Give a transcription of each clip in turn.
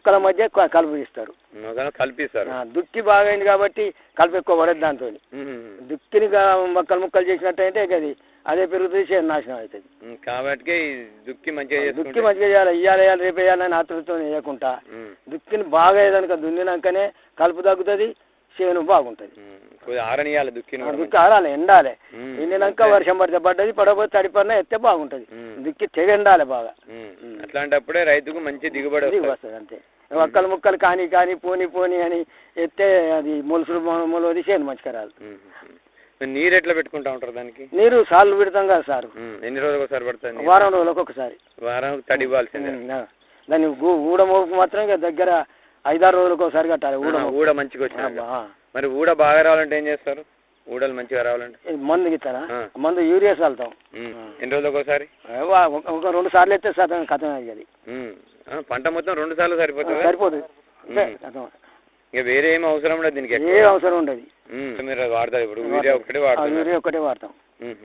మొక్కల మధ్య క- కలుపు తీస్తారు మొక్కలు కల్పిస్తారు ఆ, దుక్కి బాగైంది కాబట్టి కలుపు ఎక్కువ పడదు దాంతో మ్మ్. దుక్కిని గా- మొక్కలు ముక్కలు చేసినట్టయితే ఇక అది అదే పెరుగుతుంది చేను నాశనం అవుతుంది మ్మ్. కాబట్టి ఈ దుక్కి మంచిగా దుక్కి చేసుకుంటే మంచిగా చేయాలి ఇయ్యాలి వేయాలి రేపు వేయాలని ఆతృతో వేయకుండా మ్మ్. దుక్కిని బాగా ఏదనుక దున్నినాకనే కలుపు తగ్గుతుంది చేను బాగుంటుంది మ్మ్. కొద్దిగా ఆరనియాలి దుక్కిని కూడా దుక్కి ఆరాలి ఎండాలి మ్మ్. ఎండినాక అంతే. వర్షం పడితే పడ్డది పడకపోతే తడిపడినా ఎత్తే బాగుంటుంది మ్మ్. దుక్కి తెగ ఎండాలి బాగా మ్మ్. అట్లాంటప్పుడే రైతుకు మంచి దిగుబడి ఇది వస్తుంది వస్తుంది అంతే ఒక్కలు ముక్కలు కానీ కానీ పోని పోని అని ఎత్తే అది మొలుసులు మొలవది చేను మంచిగా రాదు మ్మ్. మరి నీరు ఎట్లా పెట్టుకుంటా ఉంటారు దానికి నీరు సార్లు పెడతాం కదా సార్ మ్మ్. ఎన్ని రోజులకు ఒకసారి పడుతుంది నీరు? వారం రోజులకు ఒకసారి వారం తడి ఇవ్వాల్సిందే ఉమ్, ఆ. దాన్ని ఊ- ఊడమోపు మాత్రం ఇక దగ్గర ఐదారు రోజులకు ఒకసారి కట్టాలి ఆ, ఊడమోపు ఊడ మంచిగా వచ్చినాక ఆ, మరి ఊడ బాగా రావాలంటే ఏం చేస్తారు ఊడలు మంచిగా రావాలంటే ఇది మందు గిట్టానా ఆ. మందు యూరియా చల్లుతాం మ్మ్. ఎన్ని రోజులకు ఒకసారి ఏ వా- ఒక ఒక రెండు సార్లు ఎత్తే శాతం కథం అది మ్మ్. ఆ, పంట మొత్తం రెండు సార్లు సరిపోతుంది సరిపోతుంది ఇదే ఉమ్. కథం ఇక వేరే ఏం అవసరం లేదు దీనికి ఏ ఎక్కువ. అవసరం ఉండదు మ్మ్. మీరు అది వాడతారు ఇప్పుడు యూరియా ఒకటి వాడుతున్నారు యూరియా ఒకటే వాడతాం మ్మ్.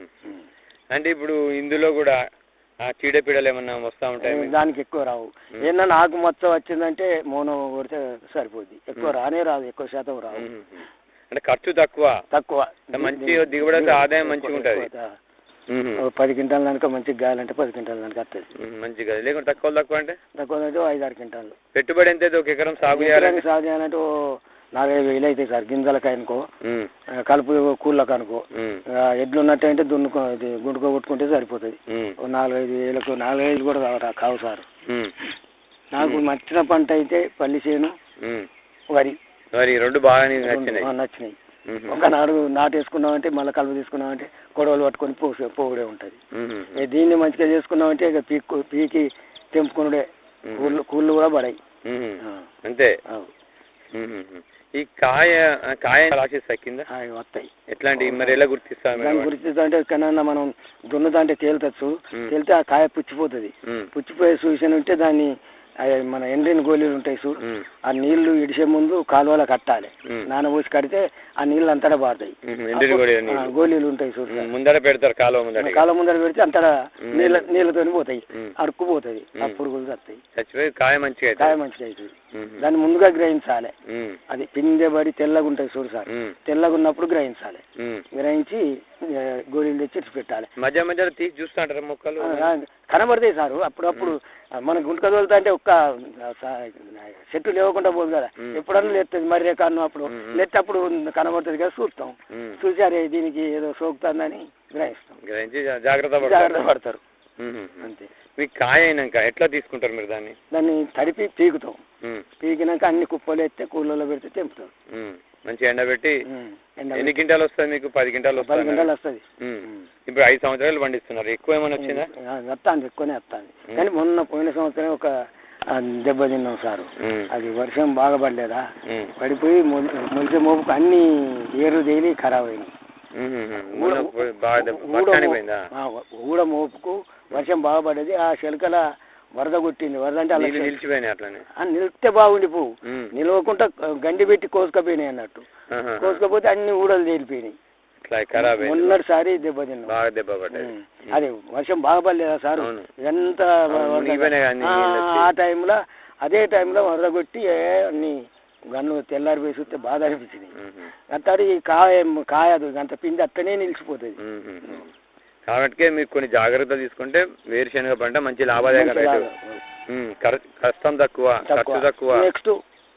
అంటే ఇప్పుడు ఇందులో కూడా ఆ చీడపీడలు ఏమన్నా వస్తూ ఉంటాయి మీకు? దానికి ఎక్కువ రావు ఏమన్నా ఆకు మొత్తం వచ్చిందంటే మోనో కొడితే సరిపోద్ది ఎక్కువ రానే రాదు ఎక్కువ శాతం రావు మ్మ్. అంటే ఖర్చు తక్కువ తక్కువ అంటే మంచి దిగుబడి వస్తే ఆదాయం మంచిగా ఉంటుంది మ్మ్. ఓ పది క్వింటాల దానిక మంచిగా గాయాలంటే పది క్వింటాల దానికి వస్తుంది మ్మ్. మంచిగా లేకుంటే తక్కువ తక్కువ అంటే తక్కువ అంటే ఓ ఐదు ఆరు క్వింటాలు పెట్టుబడి ఎంత అయితే ఒక ఎకరం సాగు చేయాలంటే ఎకరానికి సాగు చేయాలంటే ఓ నాలుగైదు వేలు అవుతాయి సార్ గింజలకి అనుకో మ్మ్. ఆ, కలుపు కూళ్ళకి అనుకో మ్మ్. ఆ, ఎడ్లు ఉన్నట్టయితే దున్నుకో ఇది గుండుకో కొట్టుకుంటే సరిపోతుంది మ్మ్. ఓ నాలుగైదు వేలకు నాలుగైదు కూడా కావు కావు సార్ మ్మ్. నాకు నచ్చిన పంట అయితే పల్లి చేను మ్మ్. వరి మరి ఈ రెండు బాగా నీకు నచ్చినాయి ఆ, నచ్చినాయి మ్మ్. ఒకనాడు నాటేసుకున్నామంటే మళ్ళీ కలుపు తీసుకున్నామంటే గొడవలు పట్టుకొని పోసే పోవుడే ఉంటుంది మ్మ్. ఇక దీన్ని మంచిగా చేసుకున్నామంటే ఇక పీక్కు పీకి తెంపుకునుడే కూళ్ళు కూళ్ళు కూడా పడాయి మ్మ్. ఆ, అంతే అవు. మ్మ్. ఈ కాయ ఆ కాయ రాసేస్తాయి కింద అవి వస్తాయి ఎట్లాంటి మరి ఎలా గుర్తిస్తాం దాని గురించి అంటే కన్నా మనం దున్నుదంటే తేలుతచ్చు మ్మ్. తేలితే ఆ కాయ పుచ్చిపోతుంది పుచ్చిపోయే సూచన ఉంటే దాన్ని ఆ మన ఎండిన గోళీలు ఉంటాయి చూడు ఆ నీళ్లు ఇడిసే ముందు కాలువలో కట్టాలి నానబోసి కడితే ఆ నీళ్ళు అంతటా పారుతాయి ఎండిన గోళీలు ఆ, నీళ్ళు. గోళీలు ఉంటాయి చూడు మ్మ్. ముందర పెడతారు కాలువ ముందర కాలం ముందర పెడితే అంతటా మ్మ్. నీళ్ళ నీళ్ళతో పోతాయి మ్మ్. అడుక్కుపోతుంది ఆ మ్మ్. పురుగులు వస్తాయి చచ్చిపోయి కాయ మంచిగా కాయ అవుతుంది మంచిగా అవుతుంది మ్మ్. దాన్ని ముందుగా గ్రహించాలి మ్మ్. అది పిందె పడి తెల్లగా ఉంటాయి చూడు సార్ మ్మ్. తెల్లగా ఉన్నప్పుడు గ్రహించాలి మ్మ్. గ్రహించి ఆ, గోళీలు తెచ్చి ఇటు పెట్టాలి మధ్య మధ్యలో తీసి చూస్తుంటారా మొక్కలు ఆ, కనబడతాయి సారు అప్పుడప్పుడు మన గుంటక తోలుతా అంటే ఒక్క ఆ, సా- చెట్టు లేవకుండా పోదు కదా మ్మ్. ఎప్పుడన్నా లేస్తుంది మరి రేకాను అప్పుడు మ్మ్. లేటప్పుడు కనబడుతుంది కదా చూస్తాం మ్మ్. చూసి అరే దీనికి ఏదో సోకుతుందని గ్రహిస్తాం గ్రహించి జా- జాగ్రత్త జాగ్రత్త పడతారు పడతారు మ్మ్. అంతే మీకు కాయ అయినాక ఎట్లా తీసుకుంటారు మీరు దాన్ని దాన్ని తడిపి పీకుతాం మ్మ్. పీకినాక అన్ని కుప్పలు ఎత్తే కూలలో పెడితే తెంపుతాం మ్మ్. మంచిగా ఎండబెట్టి మ్మ్. ఎండ ఎన్ని క్వింటాలు వస్తుంది మీకు పది క్వింటాలు పది వస్తుంది గంటలు వస్తుంది ఇప్పుడు ఐదు సంవత్సరాలు పండిస్తున్నారు ఎక్కువ ఏమైనా వచ్చిందా వస్తాను ఎక్కువనే వస్తాను మ్మ్. కానీ మొన్న పోయిన సంవత్సరం ఒక ఆ, దెబ్బ తిన్నాం సారు మ్మ్. అది వర్షం బాగా పడలేదా మ్మ్. పడిపోయి మొల- మొలిచే మోపుకు అన్ని ఏరు తేలి ఖరాబ్ అయినాయి మ్మ్. మ్మ్. మొన్న పోయి బాగా దెబ్బ- ఊడ వర్షానికి మో- పోయిందా ఆ, ఊడ మోపుకు వర్షం బాగా పడ్డది ఆ శిలకల వరద కొట్టింది వరద అంటే అలా నీళ్ళు నిలిచిపోయినాయి అట్లనే ఆ, నిలిస్తే బాగుండి పువ్వు మ్మ్. నిలవకుండా గండి పెట్టి కోసుకపోయినాయి అన్నట్టు ఆహా. కోసుకపోతే అన్ని ఊడలు తేలిపోయినాయి ఇట్లా ఖరాబ్ అయింది మొన్నటిసారి దెబ్బతిన్నాం బాగా దెబ్బ పడ్డది ఉమ్. అది వర్షం బాగా పడలేదా సార్ అవును. ఎంత అవును, వరద- మునిగిపోయినాయి అన్ని ఆ, నీళ్ళు వచ్చి. ఆ టైంలో అదే టైంలో వరద కొట్టి ఏ, అన్ని గన్ను తెల్లారి చూస్తే బాధ అనిపించింది మ్మ్. అట్టాడి కాయ కాయదు అంత పిండి అట్టనే నిలిచిపోతుంది మ్మ్. కాబట్టి మీరు కొన్ని జాగ్రత్తలు తీసుకుంటే వేరుశనగ పంట మంచి లాభదాయక రైతు మ్మ్. కర- కష్టం తక్కువ ఖర్చు తక్కువ నెక్స్ట్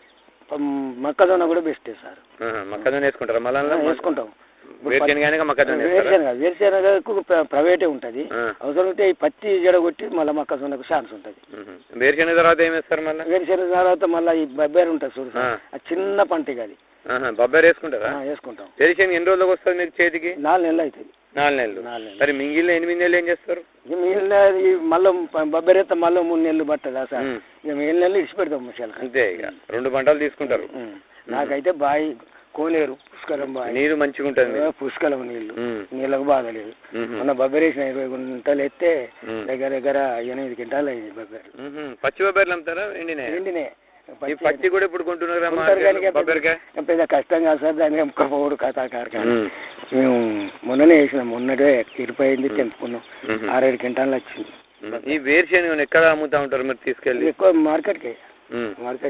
మొక్కజొన్న కూడా బెస్టే సార్ ఆహా. మొక్కజొన్న వేసుకుంటారా మళ్ళా అందులో? వేసుకుంటాం వేరుశనగ అయినాక మొక్కజొన్న వేస్తారా వేరుశనగ వేరుశనగకు ప్ర- ప్రైవేటే ఉంటుంది ఆ. అవసరం ఉంటే ఈ పత్తి జడగొట్టి మళ్ళీ మొక్కజొన్నకు ఛాన్స్ ఉంటుంది మ్మ్. వేరుశనగ తర్వాత ఏం వేస్తారు మళ్ళీ వేరుశనగ తర్వాత మళ్ళీ ఈ బొబ్బేరు ఉంటుంది చూడు సార్. ఆ. ఆ చిన్న పంట ఇక అది ఆహా. బొబ్బాయి వేసుకుంటారా ఆ, వేసుకుంటాం వేరుశనగ ఎన్ని రోజులకు వస్తుంది మీకు చేతికి నాలుగు నెలలు అవుతుంది నాలుగు నెలలు నాలుగు నెలలు మరి మిగిలిన ఎనిమిది నెలలు ఏం చేస్తారు ఇక మిగిలిన ఈ మళ్ళీ బొబ్బెరేత మళ్ళీ మూడు నెలలు పట్టదా సార్ ఉమ్. ఇక మిగిలిన నెలలు ఇడిచి పెడతాం ముసలి అంతే ఇక రెండు పంటలు తీసుకుంటారు నాకైతే బాయి కోలేరు పుష్కరం బాయి నీరు మంచిగా ఉంటుంది ఏ, పుష్కలం నీళ్లు ఉమ్. నీళ్ళకు బాధ లేదు మ్మ్. మొన్న బొబ్బరేసిన ఇరవై గుంటలు ఎత్తే ఉమ్. దగ్గర దగ్గర ఎనిమిది క్వింటాలు అయింది బొబ్బరి మ్మ్. పచ్చి బొబ్బర్లు అమ్ముతారా ఎండినే ఎండినే ఈ పచ్చి కూడా ఇప్పుడు కొంటున్నారా ఉంటారు కానీ ఇక బొబ్బరికాయ పెద్ద- పెద్ద కష్టం కాదు సార్ దాన్ని అమ్ముకోపోవడు కథాకారు ఉమ్. మేము మొన్ననే వేసినాం మొన్నటే ఇరిపోయింది తెంపుకున్నాం మ్మ్. ఆరేడు క్వింటాలు వచ్చింది మ్మ్. ఈ వేరుశనగ ఎక్కడ అమ్ముతా ఉంటారు మీరు తీసుకెళ్ళి ఎక్కువ మార్కెట్కి మ్మ్. మార్కెట్